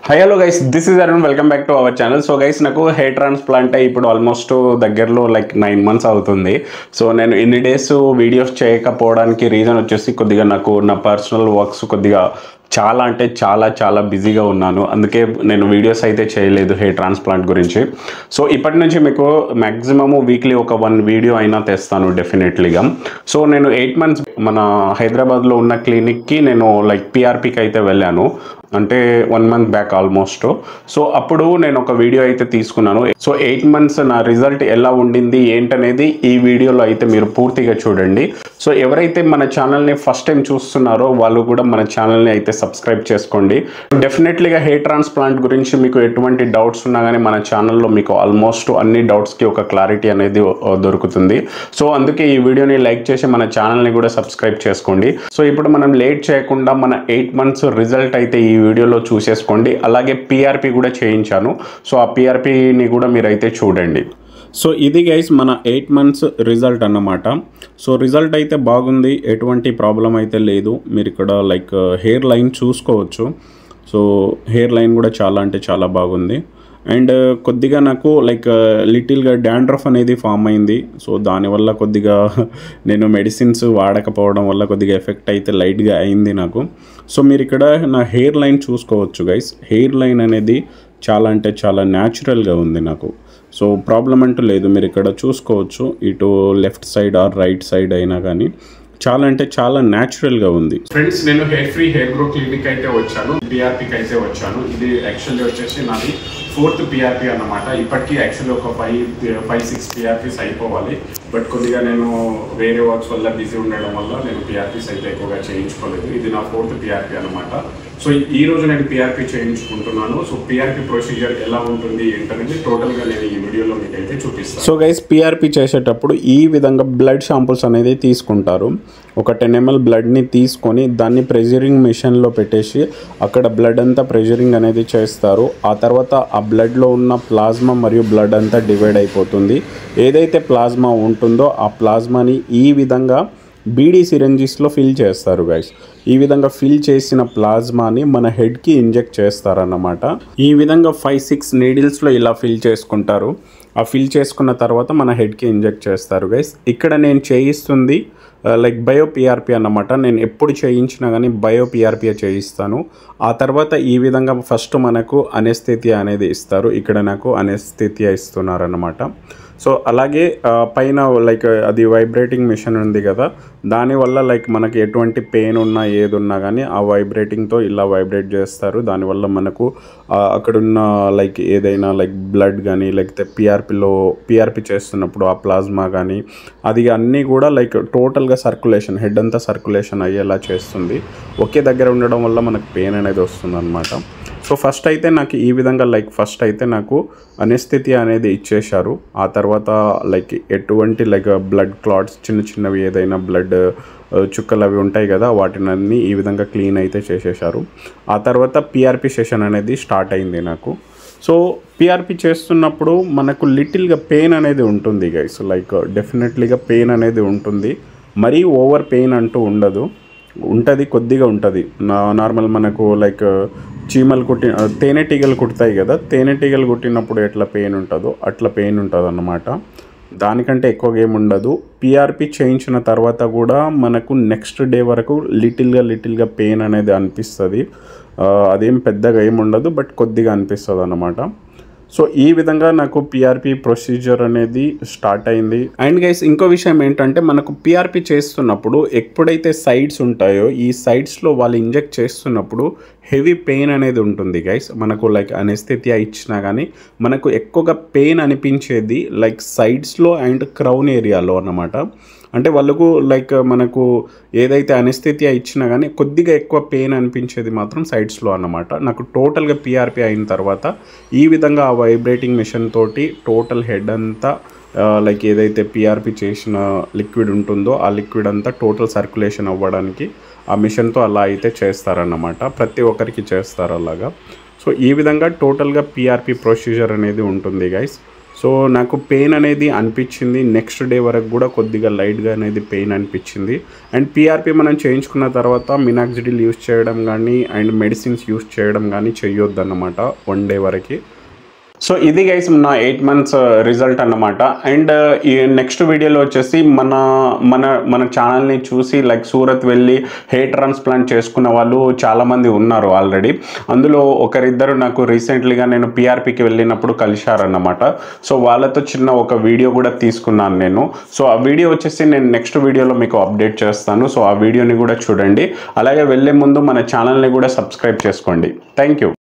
hello guys this is Arun welcome back to our channel so guys నాకు hair transplant ఇప్పుడు almost దగ్గరలో like nine months అవుతుంది so నేను ఇన్ని డేస్ వీడియోస్ చేయకపోవడానికి రీజన్ వచ్చేసి కొద్దిగా నాకు నా పర్సనల్ వర్క్స్ కొద్దిగా చాలా అంటే చాలా చాలా బిజీగా ఉన్నాను అందుకే నేను వీడియోస్ అయితే చేయలేదు హెయిర్ ట్రాన్స్ప్లాంట్ గురించి సో ఇప్పటి నుంచి మీకు మ్యాక్సిమమ్ వీక్లీ ఒక వన్ వీడియో అయినా తెస్తాను డెఫినెట్లీగా సో నేను ఎయిట్ మంత్స్ మన హైదరాబాద్లో ఉన్న క్లినిక్కి నేను లైక్ పిఆర్పికి అయితే వెళ్ళాను అంటే one month back almost so అప్పుడు నేను ఒక వీడియో అయితే తీసుకున్నాను సో ఎయిట్ మంత్స్ నా రిజల్ట్ ఎలా ఉండింది ఏంటనేది ఈ వీడియోలో అయితే మీరు పూర్తిగా చూడండి సో ఎవరైతే మన ఛానల్ని ఫస్ట్ టైం చూస్తున్నారో వాళ్ళు కూడా మన ఛానల్ని అయితే సబ్స్క్రైబ్ చేసుకోండి డెఫినెట్లీగా హెయిర్ ట్రాన్స్ప్లాంట్ గురించి మీకు ఎటువంటి డౌట్స్ ఉన్నా కానీ మన ఛానల్లో మీకు ఆల్మోస్ట్ అన్ని డౌట్స్కి ఒక క్లారిటీ అనేది ఆ, దొరుకుతుంది సో అందుకే ఈ వీడియోని లైక్ చేసి మన ఛానల్ని కూడా సబ్స్క్రైబ్ చేసుకోండి సో ఇప్పుడు మనం లేట్ చేయకుండా మన ఎయిట్ మంత్స్ రిజల్ట్ అయితే ఈ వీడియోలో చూసేసుకోండి అలాగే పిఆర్పి కూడా చేయించాను సో ఆ పిఆర్పిని కూడా మీరైతే చూడండి సో ఇది గైస్ మన ఎయిట్ మంత్స్ రిజల్ట్ అన్నమాట సో రిజల్ట్ అయితే బాగుంది ఎటువంటి ప్రాబ్లం అయితే లేదు మీరు ఇక్కడ లైక్ హెయిర్ లైన్ చూసుకోవచ్చు సో హెయిర్ లైన్ కూడా చాలా అంటే చాలా బాగుంది అండ్ కొద్దిగా నాకు లైక్ లిటిల్గా డాండ్రఫ్ అనేది ఫామ్ అయింది సో దానివల్ల కొద్దిగా నేను మెడిసిన్స్ వాడకపోవడం వల్ల కొద్దిగా ఎఫెక్ట్ అయితే లైట్గా అయింది నాకు సో మీరు ఇక్కడ నా హెయిర్ లైన్ చూసుకోవచ్చు గైస్ హెయిర్ లైన్ అనేది చాలా అంటే చాలా న్యాచురల్గా ఉంది నాకు సో ప్రాబ్లం అంటూ లేదు మీరు ఇక్కడ చూసుకోవచ్చు ఇటు left side or right side అయినా కానీ చాలా అంటే చాలా న్యాచురల్గా ఉంది ఫ్రెండ్స్ నేను hair free hair grow clinic అయితే వచ్చాను పిఆర్పికి అయితే వచ్చాను ఇది యాక్చువల్లీ వచ్చేసి నాది ఫోర్త్ పిఆర్పి అన్నమాట ఇప్పటికీ యాక్చువల్లీ ఒక ఫైవ్ ఫైవ్ సిక్స్ పిఆర్పీస్ అయిపోవాలి బట్ కొద్దిగా నేను వేరే వర్క్స్ వల్ల బిజీ ఉండడం వల్ల నేను పిఆర్పీస్ అయితే ఎక్కువగా చేయించుకోలేదు ఇది నా ఫోర్త్ పిఆర్పి అన్నమాట సో ఈ రోజు నేను పిఆర్పి చేయించుకుంటున్నాను సో పిఆర్పి ప్రొసీజర్ ఎలా ఉంటుంది ఏంటనేది టోటల్గా నేను ఈ వీడియోలో మీకు అయితే చూపిస్తాను సో గైస్ పిఆర్పి చేసేటప్పుడు ఈ విధంగా బ్లడ్ షాంపుల్స్ అనేది తీసుకుంటారు ఒక టెన్ ఎంఎల్ బ్లడ్ని తీసుకొని దాన్ని ప్రెజరింగ్ మిషన్లో పెట్టేసి అక్కడ బ్లడ్ అంతా ప్రెజరింగ్ అనేది చేస్తారు ఆ తర్వాత ఆ బ్లడ్లో ఉన్న ప్లాజ్మా మరియు బ్లడ్ అంతా డివైడ్ అయిపోతుంది ఏదైతే ప్లాజ్మా ఉంటుందో ఆ ప్లాజ్మాని ఈ విధంగా బీడీ సిరంజీస్లో ఫిల్ చేస్తారు గైస్ ఈ విధంగా ఫిల్ చేసిన ప్లాజ్మాని మన హెడ్కి ఇంజెక్ట్ చేస్తారన్నమాట ఈ విధంగా ఫైవ్ సిక్స్ నీడిల్స్లో ఇలా ఫిల్ చేసుకుంటారు ఆ ఫిల్ చేసుకున్న తర్వాత మన హెడ్కి ఇంజెక్ట్ చేస్తారు గైస్ ఇక్కడ నేను చేయిస్తుంది లైక్ బయో పిఆర్పి అన్నమాట నేను ఎప్పుడు చేయించినా కానీ బయో పిఆర్పిఏ చేయిస్తాను ఆ తర్వాత ఈ విధంగా ఫస్ట్ మనకు అనెస్థితియా అనేది ఇస్తారు ఇక్కడ నాకు అనెస్థితియా ఇస్తున్నారు అన్నమాట సో అలాగే ఆ, పైన లైక్ అది వైబ్రేటింగ్ మిషన్ ఉంది కదా దానివల్ల లైక్ మనకి ఎటువంటి పెయిన్ ఉన్నా ఏది ఉన్నా కానీ ఆ వైబ్రేటింగ్తో ఇలా వైబ్రేట్ చేస్తారు దానివల్ల మనకు ఆ, అక్కడున్న లైక్ ఏదైనా లైక్ బ్లడ్ కానీ లేకపోతే పిఆర్పిలో పిఆర్పి చేస్తున్నప్పుడు ఆ ప్లాజ్మా కానీ అది అన్నీ కూడా లైక్ టోటల్గా సర్క్యులేషన్ హెడ్ అంతా సర్క్యులేషన్ అయ్యేలా చేస్తుంది ఒకే దగ్గర ఉండడం వల్ల మనకు పెయిన్ అనేది వస్తుంది సో ఫస్ట్ అయితే నాకు ఈ విధంగా లైక్ ఫస్ట్ అయితే నాకు అనెస్థితి అనేది ఇచ్చేశారు ఆ తర్వాత లైక్ ఎటువంటి లైక్ బ్లడ్ క్లాట్స్ చిన్న చిన్నవి ఏదైనా బ్లడ్ చుక్కలు అవి ఉంటాయి కదా వాటిని అన్ని ఈ విధంగా క్లీన్ అయితే చేసేశారు ఆ తర్వాత పిఆర్పి సెషన్ అనేది స్టార్ట్ అయింది నాకు సో పిఆర్పి చేస్తున్నప్పుడు మనకు లిటిల్గా పెయిన్ అనేది ఉంటుంది గైస్ లైక్ డెఫినెట్లీగా పెయిన్ అనేది ఉంటుంది మరీ ఓవర్ పెయిన్ అంటూ ఉండదు ఉంటుంది కొద్దిగా ఉంటుంది నా నార్మల్ మనకు లైక్ చీమలు కుట్టి తేనెటీగలు కుడతాయి కదా తేనెటీగలు కుట్టినప్పుడు ఎట్లా పెయిన్ ఉంటుందో అట్లా పెయిన్ ఉంటుంది అన్నమాట దానికంటే ఎక్కువగా ఏమి ఉండదు పిఆర్పి చేయించిన తర్వాత కూడా మనకు నెక్స్ట్ డే వరకు లిటిల్గా లిటిల్గా పెయిన్ అనేది అనిపిస్తుంది ఆ, అదేం పెద్దగా ఏమి ఉండదు బట్ కొద్దిగా అనిపిస్తుంది అన్నమాట సో ఈ విధంగా నాకు పిఆర్పి ప్రొసీజర్ అనేది స్టార్ట్ అయింది అండ్ గైస్ ఇంకో విషయం ఏంటంటే మనకు పిఆర్పి చేస్తున్నప్పుడు ఎప్పుడైతే సైడ్స్ ఉంటాయో ఈ సైడ్స్లో వాళ్ళు ఇంజెక్ట్ చేస్తున్నప్పుడు హెవీ పెయిన్ అనేది ఉంటుంది గైస్ మనకు లైక్ అనెస్థెతియా ఇచ్చినా కానీ మనకు ఎక్కువగా పెయిన్ అనిపించేది లైక్ సైడ్స్లో అండ్ క్రౌన్ ఏరియాలో అన్నమాట అంటే వాళ్ళకు లైక్ మనకు ఏదైతే అనెస్థెతియా ఇచ్చినా కానీ కొద్దిగా ఎక్కువ పెయిన్ అనిపించేది మాత్రం సైడ్స్లో అన్నమాట నాకు టోటల్గా పిఆర్పి అయిన తర్వాత ఈ విధంగా ఆ వైబ్రేటింగ్ మిషన్ తోటి టోటల్ హెడ్ అంతా లైక్ ఏదైతే పిఆర్పి చేసిన లిక్విడ్ ఉంటుందో ఆ లిక్విడ్ అంతా టోటల్ సర్క్యులేషన్ అవ్వడానికి ఆ మిషన్తో అలా అయితే చేస్తారన్నమాట ప్రతి ఒక్కరికి చేస్తారు అలాగా సో ఈ విధంగా టోటల్గా పిఆర్పి ప్రొసీజర్ అనేది ఉంటుంది గైస్ సో నాకు పెయిన్ అనేది అనిపించింది నెక్స్ట్ డే వరకు కూడా కొద్దిగా లైట్గా అనేది పెయిన్ అనిపించింది అండ్ పిఆర్పి మనం చేయించుకున్న తర్వాత మినాక్సిడిల్ యూస్ చేయడం కానీ అండ్ మెడిసిన్స్ యూస్ చేయడం కానీ చెయ్యొద్దు అన్నమాట వన్ డే వరకు సో ఇది గైస్ నా ఎయిట్ మంత్స్ రిజల్ట్ అన్నమాట అండ్ ఈ నెక్స్ట్ వీడియోలో వచ్చేసి మన మన మన ఛానల్ని చూసి లైక్ సూరత్ వెళ్ళి హెయిర్ ట్రాన్స్ప్లాంట్ చేసుకున్న వాళ్ళు చాలామంది ఉన్నారు ఆల్రెడీ అందులో ఒకరిద్దరు నాకు రీసెంట్లీగా నేను పిఆర్పికి వెళ్ళినప్పుడు కలిశారన్నమాట సో వాళ్ళతో చిన్న ఒక వీడియో కూడా తీసుకున్నాను నేను సో ఆ వీడియో వచ్చేసి నేను నెక్స్ట్ వీడియోలో మీకు అప్డేట్ చేస్తాను సో ఆ వీడియోని కూడా చూడండి అలాగే వెళ్ళే ముందు మన ఛానల్ని కూడా సబ్స్క్రైబ్ చేసుకోండి థ్యాంక్ యూ